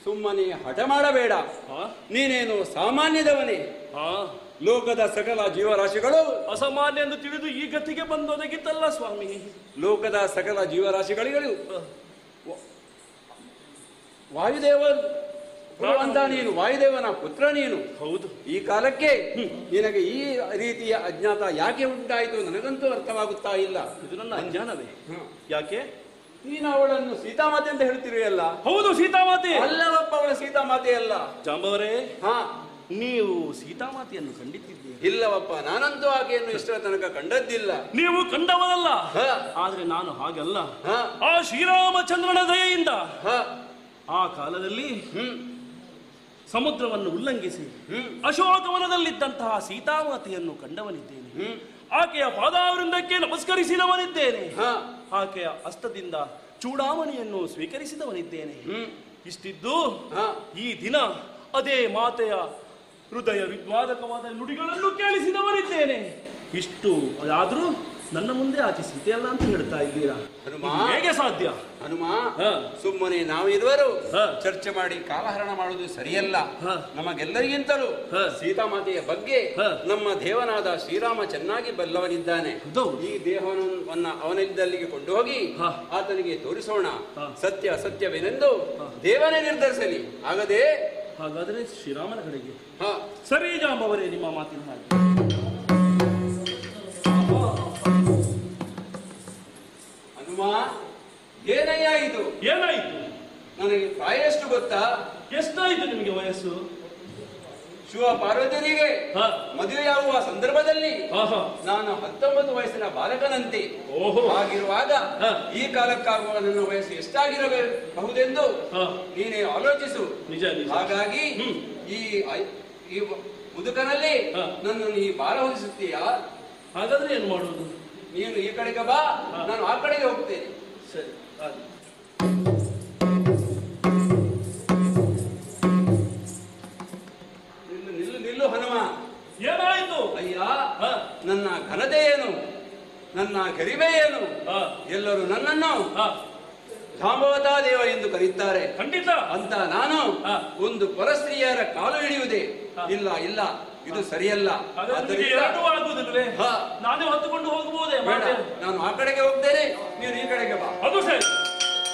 ಸುಮ್ಮನೆ ಹಠ ಮಾಡಬೇಡ ಹಾ ನೀನೇನು ಸಾಮಾನ್ಯದವನೇ ಹಾ ಲೋಕದ ಸಕಲ ಜೀವರಾಶಿಗಳು ಅಸಾಮಾನ್ಯ ಎಂದು ತಿಳಿದು ಈ ಗತಿಗೆ ಬಂದೊದಗಿತ್ತಲ್ಲ ಸ್ವಾಮಿ ಲೋಕದ ಸಕಲ ಜೀವರಾಶಿಗಳಿಗಳು ವಾಯುದೇವ ಅಂತ ನೀನು ವಾಯುದೇವನ ಪುತ್ರ ನೀನು ಹೌದು ಈ ಕಾಲಕ್ಕೆ ನಿನಗೆ ಈ ರೀತಿಯ ಅಜ್ಞಾತ ಯಾಕೆ ಉಂಟಾಯಿತು ನನಗಂತೂ ಅರ್ಥವಾಗುತ್ತಾ ಇಲ್ಲ ಇದು ನನ್ನ ಅಜ್ಞಾನವೇ ಯಾಕೆ ನೀನು ಅವಳನ್ನು ಸೀತಾಮಾತೆ ಅಂತ ಹೇಳ್ತಿರುವಲ್ಲ ಹೌದು ಸೀತಾಮಾತೆ ಅಲ್ಲವಪ್ಪ ಅವಳ ಸೀತಾಮಾತೆ ಅಲ್ಲ ಜಾಂಬವರೇ ಹಾ ನೀವು ಸೀತಾಮಾತೆಯನ್ನು ಕಂಡಿದ್ದೀರಿ ಇಲ್ಲವಪ್ಪ ನಾನಂತೂ ಆಕೆಯನ್ನು ಇಷ್ಟರ ತನಕ ಕಂಡದ್ದಿಲ್ಲ ನೀವು ಕಂಡವನಲ್ಲ ಹ, ಆದ್ರೆ ನಾನು ಹಾಗಲ್ಲ ಹ, ಆ ಶ್ರೀರಾಮಚಂದ್ರನ ದಯೆಯಿಂದ ಹ, ಆ ಕಾಲದಲ್ಲಿ ಹ್ಮ್, ಸಮುದ್ರವನ್ನು ಉಲ್ಲಂಘಿಸಿ ಹ್ಮ್, ಅಶೋಕವನದಲ್ಲಿದ್ದಂತಹ ಸೀತಾಮಾತೆಯನ್ನು ಕಂಡವನಿದ್ದೇನೆ ಹ್ಮ್, ಆಕೆಯ ಪಾದಾವೃಂದಕ್ಕೆ ನಮಸ್ಕರಿಸಿದವನಿದ್ದೇನೆ ಹ, ಆಕೆಯ ಹಸ್ತದಿಂದ ಚೂಡಾಮಣಿಯನ್ನು ಸ್ವೀಕರಿಸಿದವನಿದ್ದೇನೆ ಹ್ಮ್, ಇಷ್ಟಿದ್ದು ಹ. ಈ ದಿನ ಅದೇ ಮಾತೆಯ ಹೃದಯ ವಿದ್ವಾದಕವಾದ ನುಡಿಗಳನ್ನು ಕೇಳಿಸಿದವನಿದ್ದೇನೆ ಇಷ್ಟು ಆದ್ರೂ ನನ್ನ ಮುಂದೆ ಆಚೆ ಸೀತೆಯಲ್ಲ ಅಂತ ಹೇಳ್ತಾ ಇದ್ದೀರಾ ಹನುಮ. ಇದು ಹೇಗೆ ಸಾಧ್ಯ ಹನುಮ ಹ. ಸುಮ್ಮನೆ ನಾವಿರುವರು ಹ. ಚರ್ಚೆ ಮಾಡಿ ಕಾಲಹರಣ ಮಾಡುವುದು ಸರಿಯಲ್ಲ ಹ. ನಮಗೆಲ್ಲರಿಗಿಂತಲೂ ಹ. ಸೀತಾಮಾತೆಯ ಬಗ್ಗೆ ಹ. ನಮ್ಮ ದೇವನಾದ ಶ್ರೀರಾಮ ಚೆನ್ನಾಗಿ ಬಲ್ಲವನಿದ್ದಾನೆ ಹೌದು. ಈ ದೇಹವನ್ನ ಅವನಿದ್ದಲ್ಲಿಗೆ ಕೊಂಡು ಹೋಗಿ ಹ. ಆತನಿಗೆ ತೋರಿಸೋಣ ಹ. ಸತ್ಯ ಸತ್ಯವೆನೆಂದು ದೇವನೇ ನಿರ್ಧರಿಸಲಿ ಆಗದೆ ಹಾಗಾದರೆ ಶ್ರೀರಾಮನ ಕಡೆಗೆ ಹ ಸರಿ ಜಾಂಬವರೇ ನಿಮ್ಮ ಮಾತಿನ ಹಾಗೆ ಹನುಮ ಏನಯ್ಯ ಇದು ಏನಾಯ್ತು ನನಗೆ ಪ್ರಾಯ ಎಷ್ಟು ಗೊತ್ತಾ ಎಷ್ಟಾಯ್ತು ನಿಮಗೆ ವಯಸ್ಸು ಶಿವ ಪಾರ್ವತಿಯರಿಗೆ ಹ. ಮದುವೆಯಾಗುವ ಸಂದರ್ಭದಲ್ಲಿ ಆಹಾ. ನಾನು ಹತ್ತೊಂಬತ್ತು ವಯಸ್ಸಿನ ಬಾಲಕನಂತೆ ಓಹೋ. ಹಾಗಿರುವಾಗ ಹ. ಈ ಕಾಲಕ್ಕಾಗುವ ನನ್ನ ವಯಸ್ಸು ಎಷ್ಟಾಗಿರಬಹುದೆಂದು ಹ. ನೀನೇ ಆಲೋಚಿಸು ನಿಜ ನಿಜ ಹಾಗಾಗಿ ಹ್ಮ್. ಈ ಐ- ಈ ಮುದುಕನಲ್ಲಿ ಹ. ನನ್ನನ್ನು ಈ ಬಾಲ ಹೊದಿಸುತ್ತೀಯಾ ಹಾಗಾದ್ರೆ ಏನು ಮಾಡುವುದು ನೀನು ಈ ಕಡೆಗೆ ಬಾ ಹ. ನಾನು ಆ ಕಡೆಗೆ ಹೋಗ್ತೇನೆ ಸರಿ ಆಗ್ಲಿ. ನಿಲ್ಲು ನಿಲ್ಲು ನಿಲ್ಲು ಹನುಮ ಏನಾಯ್ತು ಅಯ್ಯ ಹ. ನನ್ನ ಘನತೆ ಏನು ನನ್ನ ಗರಿಮೆ ಏನು ಹ. ಎಲ್ಲರೂ ನನ್ನನ್ನು ಹ. ಜಾಂಬವತಾ ದೇವ ಎಂದು ಕರೆಯುತ್ತಾರೆ ಖಂಡಿತ ಅಂತ ನಾನು ಹ. ಒಂದು ಪರಸ್ತ್ರೀಯರ ಕಾಲು ಹಿಡಿಯುವುದೇ ಹ. ಇಲ್ಲ ಇಲ್ಲ ಇದು ಸರಿಯಲ್ಲ ಹಾಗಾದ್ರೆ ನಿಮಗೆ ಆದ್ದರಿಂದ ಎರಡೂ ಆಗುವುದಿಲ್ವೇ ಹ. ನಾನೇ ಹೊತ್ತುಕೊಂಡು ಹೋಗಬಹುದೇ ಬೇಡ ಮಾತೆ ನಾನು ಆ ಕಡೆಗೆ ಹೋಗ್ತೇನೆ ನೀನು ಈ ಕಡೆಗೆ ಬಾ ಅದು ಸರಿ